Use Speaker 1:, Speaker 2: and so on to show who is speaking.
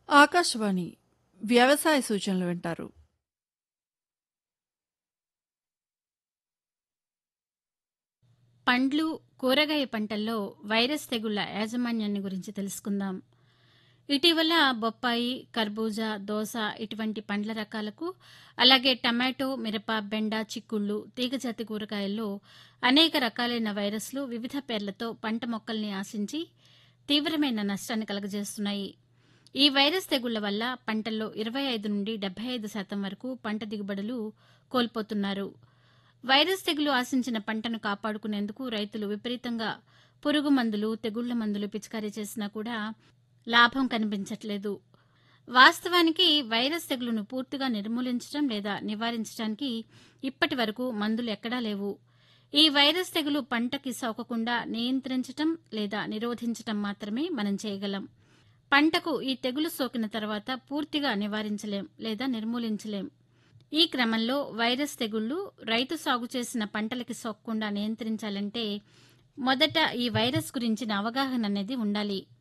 Speaker 1: ఆకాశవాణి వ్యవసాయ సూచనలు వింటారు
Speaker 2: పండ్లు కూరగాయ పంటల్లో వైరస్ తెగుళ్ల యాజమాన్యాన్ని గురించి తెలుసుకుందాం ఇటీవల బొప్పాయి కర్బూజా దోస ఇటువంటి పండ్ల రకాలకు అలాగే టమాటో మిరప బెండ చిక్కుళ్ళు తీగజాతి కూరగాయల్లో అనేక రకాలైన వైరస్లు వివిధ పేర్లతో పంట మొక్కల్ని ఆశించి తీవ్రమైన నష్టాన్ని కలగజేస్తున్నాయి ఈ వైరస్ తెగుళ్ల వల్ల పంటల్లో ఇరవై ఐదు నుండి డెబ్బై ఐదు శాతం వరకు పంట దిగుబడులు కోల్పోతున్నారు వైరస్ తెగులు ఆశించిన పంటను కాపాడుకునేందుకు రైతులు విపరీతంగా పురుగు మందులు తెగుళ్ల మందులు పిచికారీ చేసినా కూడా లాభం కనిపించట్లేదు వాస్తవానికి వైరస్ తెగులును పూర్తిగా నిర్మూలించడం లేదా నివారించడానికి ఇప్పటి వరకు మందులు ఎక్కడా లేవు ఈ వైరస్ తెగులు పంటకి సోకకుండా నియంత్రించటం లేదా నిరోధించటం మాత్రమే మనం చేయగలం పంటకు ఈ తెగులు సోకిన తర్వాత పూర్తిగా నివారించలేం లేదా నిర్మూలించలేం ఈ క్రమంలో వైరస్ తెగుళ్లు రైతు సాగు చేసిన పంటలకి సోకకుండా నియంత్రించాలంటే మొదట ఈ వైరస్ గురించిన అవగాహన అనేది ఉండాలి